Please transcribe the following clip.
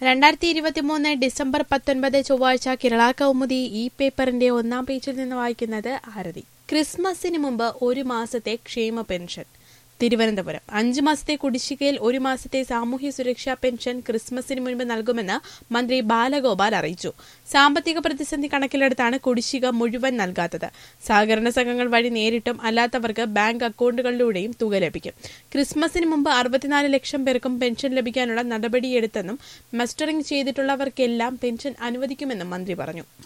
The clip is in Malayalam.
രണ്ടായിരത്തി ഇരുപത്തിമൂന്ന് ഡിസംബർ പത്തൊൻപത് ചൊവ്വാഴ്ച കേരള കൗമുദി ഈ പേപ്പറിന്റെ ഒന്നാം പേജിൽ നിന്ന് വായിക്കുന്നത് ആരതി ക്രിസ്മസിന് മുമ്പ് ഒരു മാസത്തെ ക്ഷേമ പെൻഷൻ തിരുവനന്തപുരം അഞ്ച് മാസത്തെ കുടിശ്ശികയിൽ ഒരു മാസത്തെ സാമൂഹ്യ സുരക്ഷാ പെൻഷൻ ക്രിസ്മസിന് മുൻപ് നൽകുമെന്ന് മന്ത്രി ബാലഗോപാൽ അറിയിച്ചു സാമ്പത്തിക പ്രതിസന്ധി കണക്കിലെടുത്താണ് കുടിശ്ശിക മുഴുവൻ നൽകാത്തത് സഹകരണ സംഘങ്ങൾ വഴി നേരിട്ടും അല്ലാത്തവർക്ക് ബാങ്ക് അക്കൌണ്ടുകളിലൂടെയും തുക ലഭിക്കും ക്രിസ്മസിന് മുമ്പ് അറുപത്തിനാല് ലക്ഷം പേർക്കും പെൻഷൻ ലഭിക്കാനുള്ള നടപടിയെടുത്തെന്നും മസ്റ്ററിംഗ് ചെയ്തിട്ടുള്ളവർക്കെല്ലാം പെൻഷൻ അനുവദിക്കുമെന്നും മന്ത്രി പറഞ്ഞു